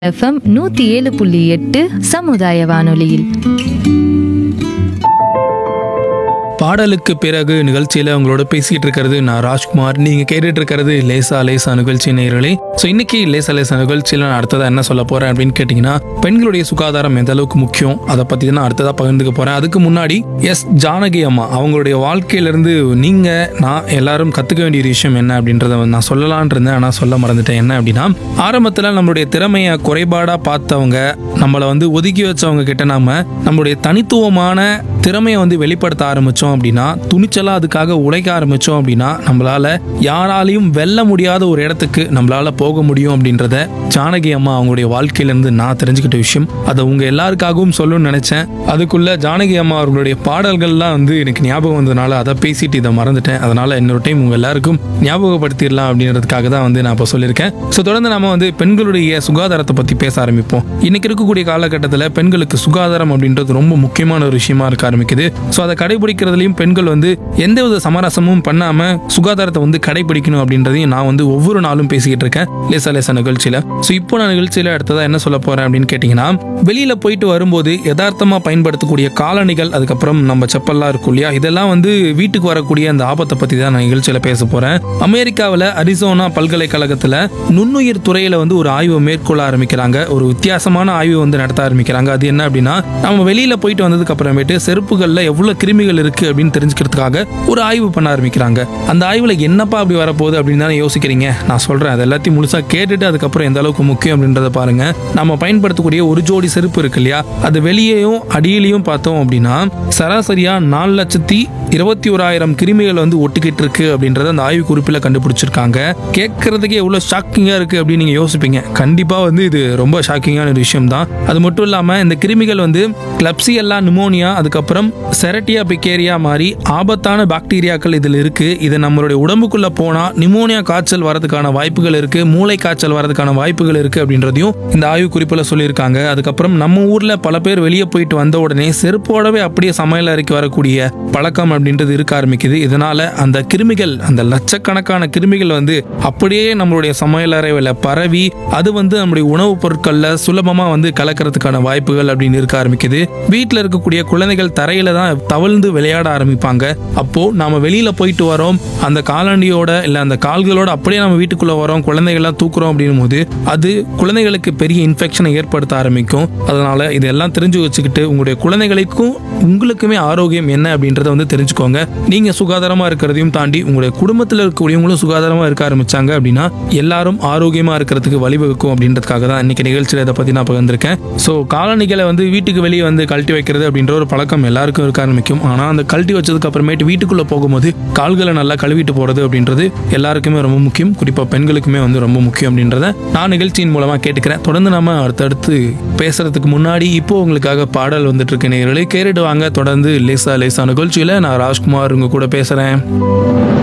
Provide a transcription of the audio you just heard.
FM நூத்தி ஏழு புள்ளி எட்டு சமுதாய வானொலியில் பாடலுக்கு பிறகு நிகழ்ச்சியில் உங்களோட பேசிட்டு இருக்கிறது நான் ராஜ்குமார் நீங்க கேட்டுட்டு இருக்கிறது லேசா லேசா நிகழ்ச்சி நேயர்களே ஸோ இன்னைக்கு லேசா லேசா நிகழ்ச்சியில் நான் அடுத்ததா என்ன சொல்ல போறேன் அப்படின்னு கேட்டிங்கன்னா பெண்களுடைய சுகாதாரம் எந்த அளவுக்கு முக்கியம் அதை பத்தி தான் நான் அடுத்ததா பகிர்ந்துக்க போறேன் அதுக்கு முன்னாடி எஸ் ஜானகி அம்மா அவங்களுடைய வாழ்க்கையிலிருந்து நீங்க நான் எல்லாரும் கத்துக்க வேண்டிய ஒரு விஷயம் என்ன அப்படின்றத வந்து நான் சொல்லலான் இருந்தேன் ஆனால் சொல்ல மறந்துட்டேன் என்ன அப்படின்னா ஆரம்பத்தில் நம்மளுடைய திறமையை குறைபாடா பார்த்தவங்க நம்மளை வந்து ஒதுக்கி வச்சவங்க கிட்ட நாம நம்மளுடைய தனித்துவமான திறமையை வந்து வெளிப்படுத்த ஆரம்பிச்சோம் அப்படின்னா துணிச்சலா அதுக்காக உழைக்க ஆரம்பிச்சோம் அப்படின்னா நம்மளால யாராலையும் வெல்ல முடியாத ஒரு இடத்துக்கு நம்மளால போக முடியும் அப்படின்றத ஜானகி அம்மா அவங்களுடைய வாழ்க்கையிலிருந்து நான் தெரிஞ்சுக்கிட்ட விஷயம் அதை உங்க எல்லாருக்காகவும் சொல்லணும்னு நினைச்சேன் அதுக்குள்ள ஜானகி அம்மா அவர்களுடைய பாடல்கள்லாம் வந்து எனக்கு ஞாபகம் வந்ததுனால அதை பேசிட்டு இதை மறந்துட்டேன் அதனால இன்னொரு டைம் உங்க எல்லாருக்கும் ஞாபகப்படுத்திடலாம் அப்படின்றதுக்காக தான் வந்து நான் இப்போ சொல்லியிருக்கேன் ஸோ தொடர்ந்து நாம வந்து பெண்களுடைய சுகாதாரத்தை பத்தி பேச ஆரம்பிப்போம் இன்னைக்கு இருக்கக்கூடிய காலகட்டத்தில் பெண்களுக்கு சுகாதாரம் அப்படின்றது ரொம்ப முக்கியமான ஒரு விஷயமா இருக்க ஆரம்பிக்குது ஸோ அதை கடைபிடிக்கிறதுலையும் பெண்கள் வந்து எந்தவித சமரசமும் பண்ணாம சுகாதாரத்தை வந்து கடைபிடிக்கணும் அப்படின்றதையும் நான் வந்து ஒவ்வொரு நாளும் பேசிக்கிட்டு இருக்கேன் லேசா லேசா நிகழ்ச்சியில ஸோ இப்போ நான் நிகழ்ச்சியில அடுத்ததா என்ன சொல்ல போறேன் அப்படின்னு கேட்டிங்கன்னா வெளியில போயிட்டு வரும்போது யதார்த்தமா பயன்படுத்தக்கூடிய காலணிகள் அதுக்கப்புறம் நம்ம செப்பல்லாம் இருக்கும் இல்லையா இதெல்லாம் வந்து வீட்டுக்கு வரக்கூடிய அந்த ஆபத்தை பத்தி தான் நான் நிகழ்ச்சியில பேச போறேன் அமெரிக்காவில் அரிசோனா பல்கலைக்கழகத்துல நுண்ணுயிர் துறையில வந்து ஒரு ஆய்வு மேற்கொள்ள ஆரம்பிக்கிறாங்க ஒரு வித்தியாசமான ஆய்வு வந்து நடத்த ஆரம்பிக்கிறாங்க அது என்ன அப்படின்னா நம்ம வெளியில போயிட்டு வந்ததுக்கு அப்புறமேட்டு செருப்புகள்ல எவ்வளவு கிருமிகள் இருக்கு அப்படின்னு தெரிஞ்சுக்கிறதுக்காக ஒரு ஆய்வு பண்ண ஆரம்பிக்கிறாங்க அந்த ஆய்வுல என்னப்பா அப்படி வரப்போகுது அப்படின்னு தானே யோசிக்கிறீங்க நான் சொல்றேன் அது எல்லாத்தையும் முழுசா கேட்டுட்டு அதுக்கப்புறம் எந்த அளவுக்கு முக்கியம் அப்படின்றத பாருங்க நம்ம பயன்படுத்தக்கூடிய ஒரு ஜோடி செருப்பு இருக்கு இல்லையா அது வெளியேயும் அடியிலையும் பார்த்தோம் அப்படின்னா சராசரியா நாலு லட்சத்தி இருபத்தி ஓராயிரம் கிருமிகள் வந்து ஒட்டுக்கிட்டு இருக்கு அப்படின்றத அந்த ஆய்வு குறிப்பில் கண்டுபிடிச்சிருக்காங்க கேட்கறதுக்கே எவ்வளவு ஷாக்கிங்கா இருக்கு அப்படின்னு நீங்க யோசிப்பீங்க கண்டிப்பா வந்து இது ரொம்ப ஷாக்கிங்கான ஒரு விஷயம் தான் அது மட்டும் இல்லாம இந்த கிருமிகள் வந்து கிளப்சியல்லா நிமோனியா அதுக்கப்புறம் செரட்டியா பிக்கேரியா மாதிரி ஆபத்தான பாக்டீரியாக்கள் இதில் இருக்கு இது நம்மளுடைய உடம்புக்குள்ள போனா நிமோனியா காய்ச்சல் வரதுக்கான வாய்ப்புகள் இருக்கு மூளை காய்ச்சல் வரதுக்கான வாய்ப்புகள் இருக்கு அப்படின்றதையும் இந்த ஆய்வு குறிப்பில் சொல்லியிருக்காங்க அதுக்கப்புறம் நம்ம ஊர்ல பல பேர் வெளியே போயிட்டு வந்த உடனே செருப்போடவே அப்படியே சமையல் அறைக்கு வரக்கூடிய பழக்கம் அப்படின்றது இருக்க ஆரம்பிக்குது இதனால அந்த கிருமிகள் அந்த லட்சக்கணக்கான கிருமிகள் வந்து அப்படியே நம்மளுடைய சமையல் அறையில் பரவி அது வந்து நம்முடைய உணவுப் பொருட்கள்ல சுலபமா வந்து கலக்கிறதுக்கான வாய்ப்புகள் அப்படின்னு இருக்க ஆரம்பிக்குது வீட்டில் இருக்கக்கூடிய குழந்தைகள் தரையில தான் தவழ்ந்து விளையாட ஆரம்பிப்பாங்க அப்போ நாம வெளியில போயிட்டு வரோம் அந்த காலண்டியோட இல்ல அந்த கால்களோட அப்படியே நம்ம வீட்டுக்குள்ள வரோம் குழந்தைகள்லாம் தூக்குறோம் அப்படின்னும் போது அது குழந்தைகளுக்கு பெரிய இன்ஃபெக்ஷனை ஏற்படுத்த ஆரம்பிக்கும் அதனால இதெல்லாம் தெரிஞ்சு வச்சுக்கிட்டு உங்களுடைய குழந்தைகளுக்கும் உங்களுக்குமே ஆரோக்கியம் என்ன அப்படின்றத வந்து தெரிஞ்சுக்கோங்க நீங்க சுகாதாரமா இருக்கிறதையும் தாண்டி உங்களுடைய குடும்பத்தில் இருக்கக்கூடியவங்களும் சுகாதாரமா இருக்க ஆரம்பிச்சாங்க அப்படின்னா எல்லாரும் ஆரோக்கியமா இருக்கிறதுக்கு வழிவகுக்கும் அப்படின்றதுக்காக தான் இன்னைக்கு நிகழ்ச்சியில் இதை பத்தி நான் பகிர்ந்திருக்கேன் ஸோ காலணிகளை வந்து வீட்டுக்கு வெளியே வந்து கழட்டி வைக்கிறது அப்படின்ற ஒரு பழக்கம் எல்லாருக்கும் இருக்க ஆரம்பிக்கும் ஆனா அந்த கழட்டி வச்சதுக்கு அப்புறமேட்டு வீட்டுக்குள்ள போகும்போது கால்களை நல்லா கழுவிட்டு போறது அப்படின்றது எல்லாருக்குமே ரொம்ப முக்கியம் குறிப்பா பெண்களுக்குமே வந்து ரொம்ப முக்கியம் அப்படின்றத நான் நிகழ்ச்சியின் மூலமா கேட்டுக்கிறேன் தொடர்ந்து நாம அடுத்தடுத்து பேசுறதுக்கு முன்னாடி இப்போ உங்களுக்காக பாடல் வந்துட்டு இருக்க நேயர்களே கேட்டுட்டு வாங்க தொடர்ந்து லேசா லேசா நிகழ்ச்சியில நான் ராஜ்குமார் உங்க கூட பேசுறேன்